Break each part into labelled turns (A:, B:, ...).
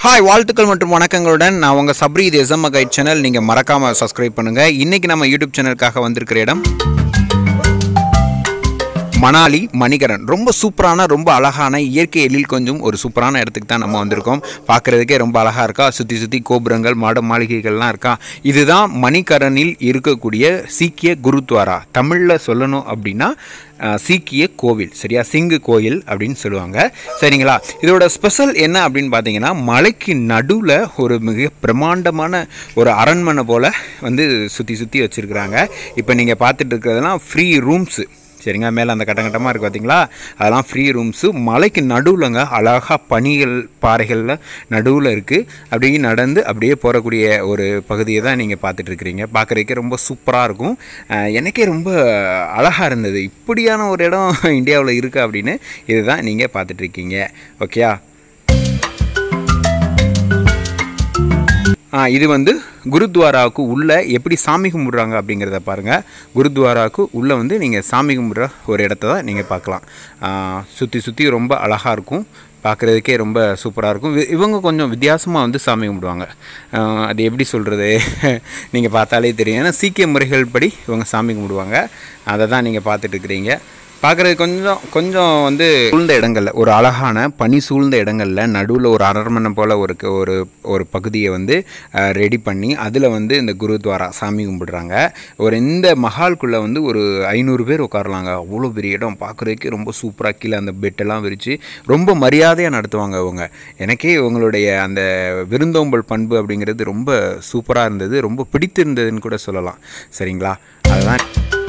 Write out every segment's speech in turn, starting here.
A: hi வாழ்த்துக்கள் மற்றும் வணக்கங்களுடன் நான் உங்கள் சப்ரி இது எஸ்எம் கைட் சேனல் நீங்கள் மறக்காமல் சப்ஸ்கிரைப் பண்ணுங்கள் இன்றைக்கி நம்ம யூடியூப் சேனலுக்காக வந்திருக்கிற இடம் மணாலி மணிகரன் ரொம்ப சூப்பரான ரொம்ப அழகான இயற்கை எழில் கொஞ்சம் ஒரு சூப்பரான இடத்துக்கு தான் நம்ம வந்திருக்கோம் பார்க்குறதுக்கே ரொம்ப அழகாக இருக்கா சுற்றி சுற்றி கோபுரங்கள் மாட மாளிகைகள்லாம் இருக்கா இதுதான் மணிகரனில் இருக்கக்கூடிய சீக்கிய குருத்வாரா தமிழில் சொல்லணும் அப்படின்னா அஹ், சீக்கிய கோவில் சரியா சிங்கு கோயில் அப்படின்னு சொல்லுவாங்க சரிங்களா இதோட ஸ்பெஷல் என்ன அப்படின்னு பார்த்தீங்கன்னா மலைக்கு நடுவில் ஒரு மிக பிரம்மாண்டமான ஒரு அரண்மனை போல் வந்து சுற்றி சுற்றி வச்சுருக்குறாங்க இப்போ நீங்கள் பார்த்துட்டு இருக்கிறதெல்லாம் ஃப்ரீ ரூம்ஸு சரிங்க மேலே அந்த கட்டங்கட்டமாக இருக்குது பார்த்தீங்களா அதெல்லாம் ஃப்ரீ ரூம்ஸு மலைக்கு நடுவில்ங்க அழகாக பனிகள் பாறைகளில் நடுவில் இருக்குது அப்படியே நடந்து அப்படியே போகக்கூடிய ஒரு பகுதியை தான் நீங்கள் பார்த்துட்ருக்கிறீங்க பார்க்குறதுக்கே ரொம்ப சூப்பராக இருக்கும் அஹ் எனக்கே ரொம்ப அழகாக இருந்தது இப்படியான ஒரு இடம் இந்தியாவில் இருக்குது அப்படின்னு இதுதான் நீங்கள் பார்த்துட்ருக்கீங்க ஓகேயா ஆ, இது வந்து குருத்வாராவுக்கு உள்ளே எப்படி சாமி கும்பிட்றாங்க அப்படிங்கிறத பாருங்கள் குருத்வாராவுக்கு உள்ளே வந்து நீங்கள் சாமி கும்பிட்ற ஒரு இடத்த தான் நீங்கள் பார்க்கலாம் சுற்றி சுற்றி ரொம்ப அழகாக இருக்கும் பார்க்குறதுக்கே ரொம்ப சூப்பராக இருக்கும் வி- இவங்க கொஞ்சம் வித்தியாசமாக வந்து சாமி கும்பிடுவாங்க ஆ, அது எப்படி சொல்கிறது நீங்கள் பார்த்தாலே தெரியும் ஏன்னா சீக்கிய முறைகள் படி இவங்க சாமி கும்பிடுவாங்க அதை தான் நீங்கள் பார்த்துட்டு இருக்கிறீங்க பார்க்குறது கொஞ்சம் கொஞ்சம் வந்து சூழ்ந்த இடங்கள்ல ஒரு அழகான பனி சூழ்ந்த இடங்கள்ல நடுவில் ஒரு அரண்மனை போல் ஒரு க- ஒரு ஒரு பகுதியை வந்து ரெடி பண்ணி அதில் வந்து இந்த குருத்வாரா சாமி கும்பிடுறாங்க ஒரு இந்த மஹால்குள்ளே வந்து ஒரு ஐநூறு பேர் உட்காரலாங்க அவ்வளோ பெரிய இடம் பார்க்குறதுக்கே ரொம்ப சூப்பராக கீழே அந்த பெட்டெல்லாம் விரித்து ரொம்ப மரியாதையாக நடத்துவாங்க அவங்க எனக்கே இவங்களுடைய அந்த விருந்தோம்பல் பண்பு அப்படிங்கிறது ரொம்ப சூப்பராக இருந்தது ரொம்ப பிடித்திருந்ததுன்னு கூட சொல்லலாம் சரிங்களா அதுதான்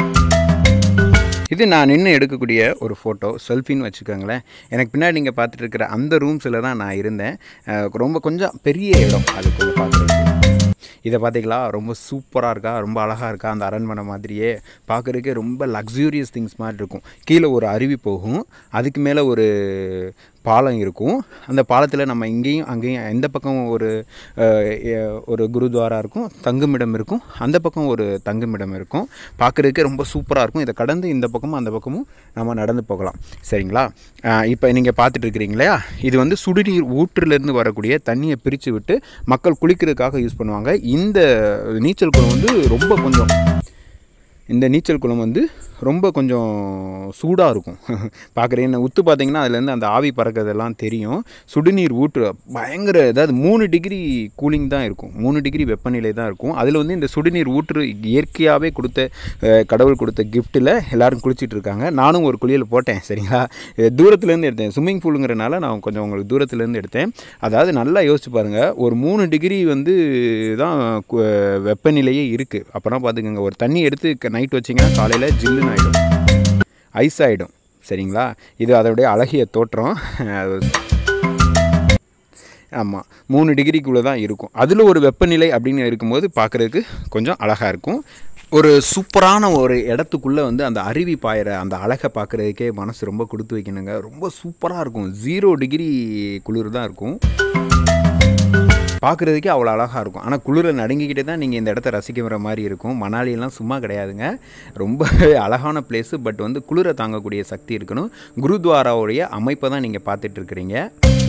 A: இது நான் நின்று எடுக்கக்கூடிய ஒரு ஃபோட்டோ செல்ஃபின்னு வச்சுக்கோங்களேன் எனக்கு பின்னாடி நீங்கள் பார்த்துட்டு இருக்கிற அந்த ரூம்ஸில் தான் நான் இருந்தேன் அஹ் ரொம்ப கொஞ்சம் பெரிய இடம் அது கொஞ்சம் பார்க்குறதுக்கு இதை பார்த்தீங்களா ரொம்ப சூப்பராக இருக்கா ரொம்ப அழகாக இருக்கா அந்த அரண்மனை மாதிரியே பார்க்குறதுக்கே ரொம்ப லக்ஸூரியஸ் திங்ஸ் மாதிரி இருக்கும் கீழே ஒரு அருவி போகும் அதுக்கு மேலே ஒரு பாலம் இருக்கும் அந்த பாலத்தில் நம்ம இங்கேயும் அங்கேயும் எந்த பக்கம் ஒரு அஹ், எ- ஒரு குருத்வாரா இருக்கும் தங்குமிடம் இருக்கும் அந்த பக்கம் ஒரு தங்குமிடம் இருக்கும் பார்க்குறதுக்கே ரொம்ப சூப்பராக இருக்கும் இதை கடந்து இந்த பக்கமும் அந்த பக்கமும் நம்ம நடந்து போகலாம் சரிங்களா இப்போ நீங்கள் பார்த்துட்டு இருக்கிறீங்க இல்லையா இது வந்து சுடுநீர் ஊற்றுலேருந்து வரக்கூடிய தண்ணியை பிரித்து விட்டு மக்கள் குளிக்கிறதுக்காக யூஸ் பண்ணுவாங்க இந்த நீச்சல் குளம் வந்து ரொம்ப கொஞ்சம் இந்த நீச்சல் குளம் வந்து ரொம்ப கொஞ்சம் சூடாக இருக்கும் பார்க்குறேன் உத்து பார்த்தீங்கன்னா அதுலேருந்து அந்த ஆவி பறக்கிறதெல்லாம் தெரியும் சுடுநீர் ஊற்று பயங்கர அதாவது மூணு டிகிரி கூலிங் தான் இருக்கும் மூணு டிகிரி வெப்பநிலை தான் இருக்கும் அதில் வந்து இந்த சுடுநீர் ஊற்று இயற்கையாகவே கொடுத்த அஹ், கடவுள் கொடுத்த கிஃப்ட்டில் எல்லாரும் குளிச்சிட்டு இருக்காங்க நானும் ஒரு குளியல் போட்டேன் சரிங்களா இது தூரத்துலேருந்து எடுத்தேன் ஸ்விம்மிங் பூலுங்கிறனால நான் கொஞ்சம் உங்களுக்கு தூரத்துலேருந்து எடுத்தேன் அதாவது நல்லா யோசிச்சு பாருங்கள் ஒரு மூணு டிகிரி வந்து தான் கு- வெப்பநிலையே இருக்குது அப்புறம் பார்த்துக்கோங்க ஒரு தண்ணி எடுத்து நைட் வச்சிங்கன்னா காலையில் ஜில்லுன்னு ஆகிடும் ஐஸ் ஆகிடும் சரிங்களா இது அதோடைய அழகிய தோற்றம் ஆமாம் மூணு டிகிரிக்குள்ளே தான் இருக்கும் அதில் ஒரு வெப்பநிலை அப்படின்னு இருக்கும்போது பார்க்குறதுக்கு கொஞ்சம் அழகாக இருக்கும் ஒரு சூப்பரான ஒரு இடத்துக்குள்ளே வந்து அந்த அருவி பாயிற அந்த அழகை பார்க்குறதுக்கே மனசு ரொம்ப கொடுத்து வைக்கணுங்க ரொம்ப சூப்பராக இருக்கும் ஜீரோ டிகிரி குளிர் தான் இருக்கும் பார்க்குறதுக்கே அவ்வளோ அழகாக இருக்கும் ஆனால் குளிரில் நடுங்கிக்கிட்டே தான் நீங்கள் இந்த இடத்த ரசிக்கிற மாதிரி இருக்கும் மணாலியெல்லாம் சும்மா கிடையாதுங்க ரொம்ப அழகான பிளேஸு பட் வந்து குளிரை தாங்கக்கூடிய சக்தி இருக்கணும் குருத்வாராவுடைய அமைப்பை தான் நீங்கள் பார்த்துட்டு இருக்கிறீங்க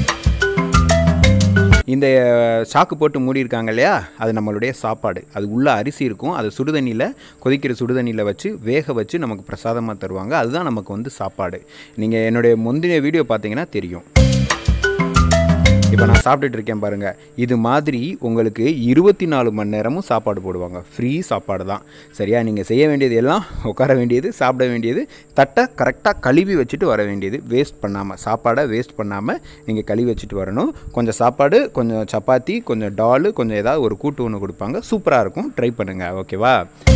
A: இந்த சாக்கு போட்டு மூடி இருக்காங்க இல்லையா அது நம்மளுடைய சாப்பாடு அது உள்ள அரிசி இருக்கும் அது சுடுதண்ணியில் கொதிக்கிற சுடுதண்ணியில் வச்சு வேக வச்சு நமக்கு பிரசாதமாக தருவாங்க அதுதான் நமக்கு வந்து சாப்பாடு நீங்கள் என்னுடைய முந்தைய வீடியோ பார்த்தீங்கன்னா தெரியும் இப்போ நான் சாப்பிட்டுட்டு இருக்கேன் பாருங்கள் இது மாதிரி உங்களுக்கு இருபத்தி நாலு மணி நேரமும் சாப்பாடு போடுவாங்க ஃப்ரீ சாப்பாடு தான் சரியா நீங்கள் செய்ய வேண்டியது எல்லாம் உட்கார வேண்டியது சாப்பிட வேண்டியது தட்டை கரெக்டாக கழுவி வச்சுட்டு வர வேண்டியது வேஸ்ட் பண்ணாமல் சாப்பாடை வேஸ்ட் பண்ணாமல் நீங்கள் கழுவி வச்சுட்டு வரணும் கொஞ்சம் சாப்பாடு கொஞ்சம் சப்பாத்தி கொஞ்சம் டாலு கொஞ்சம் ஏதாவது ஒரு கூட்டு ஒன்று கொடுப்பாங்க சூப்பராக இருக்கும் ட்ரை பண்ணுங்கள் ஓகேவா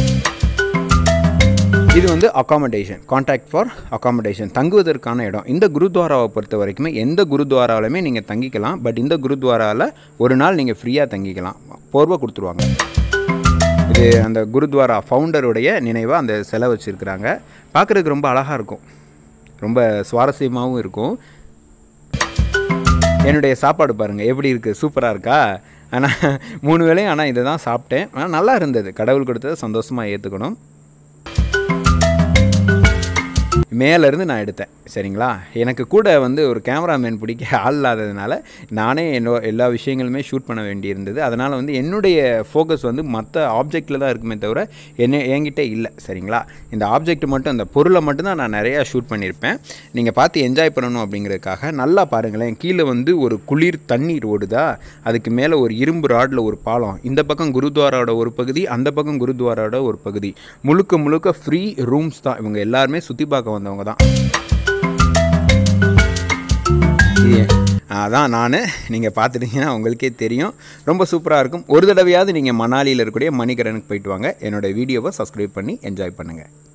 A: இது வந்து அகாமடேஷன் கான்ட்ராக்ட் ஃபார் அகாமடேஷன் தங்குவதற்கான இடம் இந்த குருத்வாராவை பொறுத்த வரைக்குமே எந்த குருத்வாராவிலுமே நீங்கள் தங்கிக்கலாம் பட் இந்த குருத்வாராவில் ஒரு நாள் நீங்கள் ஃப்ரீயாக தங்கிக்கலாம் போர்வை கொடுத்துருவாங்க இது அந்த குருத்வாரா ஃபவுண்டருடைய நினைவாக அந்த சிலை வச்சுருக்குறாங்க பார்க்குறதுக்கு ரொம்ப அழகாக இருக்கும் ரொம்ப சுவாரஸ்யமாகவும் இருக்கும் என்னுடைய சாப்பாடு பாருங்கள் எப்படி இருக்குது சூப்பராக இருக்கா ஆனால் மூணு வேளையும் ஆனால் இதை தான் சாப்பிட்டேன் ஆனால் நல்லா இருந்தது கடவுள் கொடுத்ததை சந்தோஷமாக ஏற்றுக்கணும் மேலேருந்து நான் எடுத்தேன் சரிங்களா எனக்கு கூட வந்து ஒரு கேமராமேன் பிடிக்க ஆள் இல்லாததுனால நானே என்னோ எல்லா விஷயங்களுமே ஷூட் பண்ண வேண்டியிருந்தது அதனால் வந்து என்னுடைய ஃபோக்கஸ் வந்து மற்ற ஆப்ஜெக்டில் தான் இருக்குமே தவிர என்ன என்கிட்ட இல்லை சரிங்களா இந்த ஆப்ஜெக்ட் மட்டும் அந்த பொருளை மட்டும்தான் நான் நிறையா ஷூட் பண்ணியிருப்பேன் நீங்கள் பார்த்து என்ஜாய் பண்ணணும் அப்படிங்கிறதுக்காக நல்லா பாருங்களேன் கீழே வந்து ஒரு குளிர் தண்ணீர் ஓடுதா அதுக்கு மேலே ஒரு இரும்பு ராடில் ஒரு பாலம் இந்த பக்கம் குருத்வாராவோட ஒரு பகுதி அந்த பக்கம் குருத்வாராவோட ஒரு பகுதி முழுக்க முழுக்க ஃப்ரீ ரூம்ஸ் தான் இவங்க எல்லாருமே சுற்றி பார்க்க வந்தவங்க தான் இது அதான் நான் நீங்கள் பார்த்துட்டீங்கன்னா உங்களுக்கே தெரியும் ரொம்ப சூப்பராக இருக்கும் ஒரு தடவையாவது நீங்கள் மணாலியில் இருக்கக்கூடிய மணிகரனுக்கு போயிட்டு வாங்க என்னோடய வீடியோவை சப்ஸ்கிரைப் பண்ணி என்ஜாய் பண்ணுங்கள்